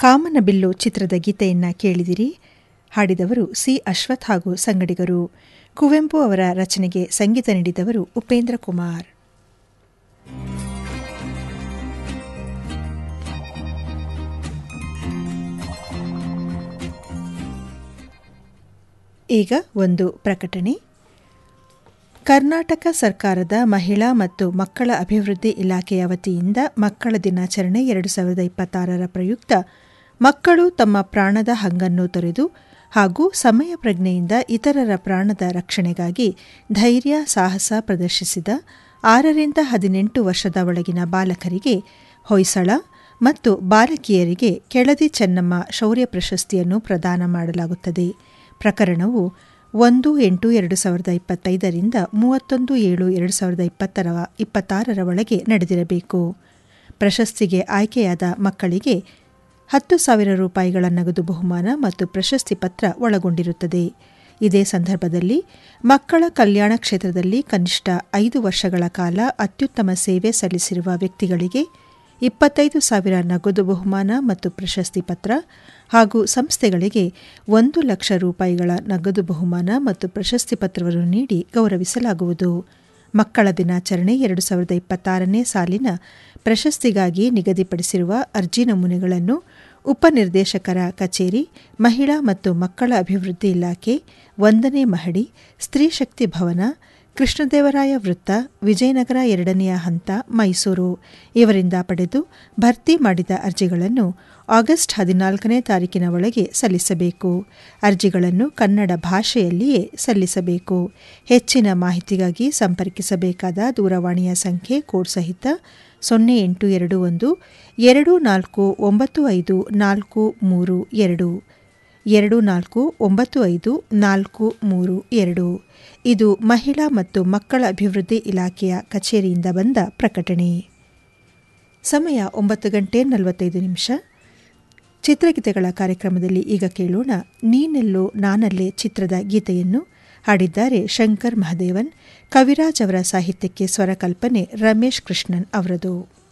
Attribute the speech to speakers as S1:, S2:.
S1: ಕಾಮನಬಿಲ್ಲು ಚಿತ್ರದ ಗೀತೆಯನ್ನ ಕೇಳಿದಿರಿ ಹಾಡಿದವರು ಸಿ ಅಶ್ವಥ್ ಹಾಗೂ ಸಂಗಡಿಗರು ಕುವೆಂಪು ಅವರ ರಚನೆಗೆ ಸಂಗೀತ ನೀಡಿದವರು ಉಪೇಂದ್ರ ಕುಮಾರ್ ಈಗ ಒಂದು ಪ್ರಕಟಣೆ ಕರ್ನಾಟಕ ಸರ್ಕಾರದ ಮಹಿಳಾ ಮತ್ತು ಮಕ್ಕಳ ಅಭಿವೃದ್ಧಿ ಇಲಾಖೆಯ ವತಿಯಿಂದ ಮಕ್ಕಳ ದಿನಾಚರಣೆ ಎರಡು ಸಾವಿರದ ಇಪ್ಪತ್ತಾರರ ಪ್ರಯುಕ್ತ ಮಕ್ಕಳು ತಮ್ಮ ಪ್ರಾಣದ ಹಂಗನ್ನು ತೊರೆದು ಹಾಗೂ ಸಮಯ ಪ್ರಜ್ಞೆಯಿಂದ ಇತರರ ಪ್ರಾಣದ ರಕ್ಷಣೆಗಾಗಿ ಧೈರ್ಯ ಸಾಹಸ ಪ್ರದರ್ಶಿಸಿದ ಆರರಿಂದ ಹದಿನೆಂಟು ವರ್ಷದ ಒಳಗಿನ ಬಾಲಕರಿಗೆ ಹೊಯ್ಸಳ ಮತ್ತು ಬಾಲಕಿಯರಿಗೆ ಕೆಳದಿ ಚೆನ್ನಮ್ಮ ಶೌರ್ಯ ಪ್ರಶಸ್ತಿಯನ್ನು ಪ್ರದಾನ ಮಾಡಲಾಗುತ್ತದೆ ಪ್ರಕರಣವು ಒಂದು ಎಂಟು ಎರಡು ಸಾವಿರದ ಇಪ್ಪತ್ತೈದರಿಂದ ಮೂವತ್ತೊಂದು ಏಳು ಎರಡು ಸಾವಿರದ ಇಪ್ಪತ್ತರ ಇಪ್ಪತ್ತಾರರ ಒಳಗೆ ನಡೆದಿರಬೇಕು ಪ್ರಶಸ್ತಿಗೆ ಆಯ್ಕೆಯಾದ ಮಕ್ಕಳಿಗೆ ಹತ್ತು ಸಾವಿರ ರೂಪಾಯಿಗಳ ನಗದು ಬಹುಮಾನ ಮತ್ತು ಪ್ರಶಸ್ತಿ ಪತ್ರ ಒಳಗೊಂಡಿರುತ್ತದೆ ಇದೇ ಸಂದರ್ಭದಲ್ಲಿ ಮಕ್ಕಳ ಕಲ್ಯಾಣ ಕ್ಷೇತ್ರದಲ್ಲಿ ಕನಿಷ್ಠ ಐದು ವರ್ಷಗಳ ಕಾಲ ಅತ್ಯುತ್ತಮ ಸೇವೆ ಸಲ್ಲಿಸಿರುವ ವ್ಯಕ್ತಿಗಳಿಗೆ ಇಪ್ಪತ್ತೈದು ಸಾವಿರ ನಗದು ಬಹುಮಾನ ಮತ್ತು ಪ್ರಶಸ್ತಿ ಪತ್ರ ಹಾಗೂ ಸಂಸ್ಥೆಗಳಿಗೆ ಒಂದು ಲಕ್ಷ ರೂಪಾಯಿಗಳ ನಗದು ಬಹುಮಾನ ಮತ್ತು ಪ್ರಶಸ್ತಿ ಪತ್ರವನ್ನು ನೀಡಿ ಗೌರವಿಸಲಾಗುವುದು ಮಕ್ಕಳ ದಿನಾಚರಣೆ ಎರಡು ಸಾವಿರದ ಇಪ್ಪತ್ತಾರನೇ ಸಾಲಿನ ಪ್ರಶಸ್ತಿಗಾಗಿ ನಿಗದಿಪಡಿಸಿರುವ ಅರ್ಜಿ ನಮೂನೆಗಳನ್ನು ಉಪನಿರ್ದೇಶಕರ ಕಚೇರಿ ಮಹಿಳಾ ಮತ್ತು ಮಕ್ಕಳ ಅಭಿವೃದ್ಧಿ ಇಲಾಖೆ ಒಂದನೇ ಮಹಡಿ ಸ್ತ್ರೀ ಶಕ್ತಿ ಭವನ ಕೃಷ್ಣದೇವರಾಯ ವೃತ್ತ ವಿಜಯನಗರ ಎರಡನೆಯ ಹಂತ ಮೈಸೂರು ಇವರಿಂದ ಪಡೆದು ಭರ್ತಿ ಮಾಡಿದ ಅರ್ಜಿಗಳನ್ನು ಆಗಸ್ಟ್ ಹದಿನಾಲ್ಕನೇ ತಾರೀಕಿನ ಒಳಗೆ ಸಲ್ಲಿಸಬೇಕು ಅರ್ಜಿಗಳನ್ನು ಕನ್ನಡ ಭಾಷೆಯಲ್ಲಿಯೇ ಸಲ್ಲಿಸಬೇಕು ಹೆಚ್ಚಿನ ಮಾಹಿತಿಗಾಗಿ ಸಂಪರ್ಕಿಸಬೇಕಾದ ದೂರವಾಣಿಯ ಸಂಖ್ಯೆ ಕೋಡ್ ಸಹಿತ ಸೊನ್ನೆ ಎಂಟು ಎರಡು ಒಂದು ಎರಡು ನಾಲ್ಕು ಒಂಬತ್ತು ಐದು ನಾಲ್ಕು ಮೂರು ಎರಡು ಎರಡು ನಾಲ್ಕು ಒಂಬತ್ತು ಐದು ನಾಲ್ಕು ಮೂರು ಎರಡು ಇದು ಮಹಿಳಾ ಮತ್ತು ಮಕ್ಕಳ ಅಭಿವೃದ್ಧಿ ಇಲಾಖೆಯ ಕಚೇರಿಯಿಂದ ಬಂದ ಪ್ರಕಟಣೆ ಸಮಯ ಒಂಬತ್ತು ಗಂಟೆ ನಲವತ್ತೈದು ನಿಮಿಷ ಚಿತ್ರಗೀತೆಗಳ ಕಾರ್ಯಕ್ರಮದಲ್ಲಿ ಈಗ ಕೇಳೋಣ ನೀನೆಲ್ಲೋ ನಾನಲ್ಲೇ ಚಿತ್ರದ ಗೀತೆಯನ್ನು ಹಾಡಿದ್ದಾರೆ ಶಂಕರ್ ಮಹದೇವನ್ ಕವಿರಾಜ್ ಅವರ ಸಾಹಿತ್ಯಕ್ಕೆ ಸ್ವರಕಲ್ಪನೆ ರಮೇಶ್ ಕೃಷ್ಣನ್ ಅವರದು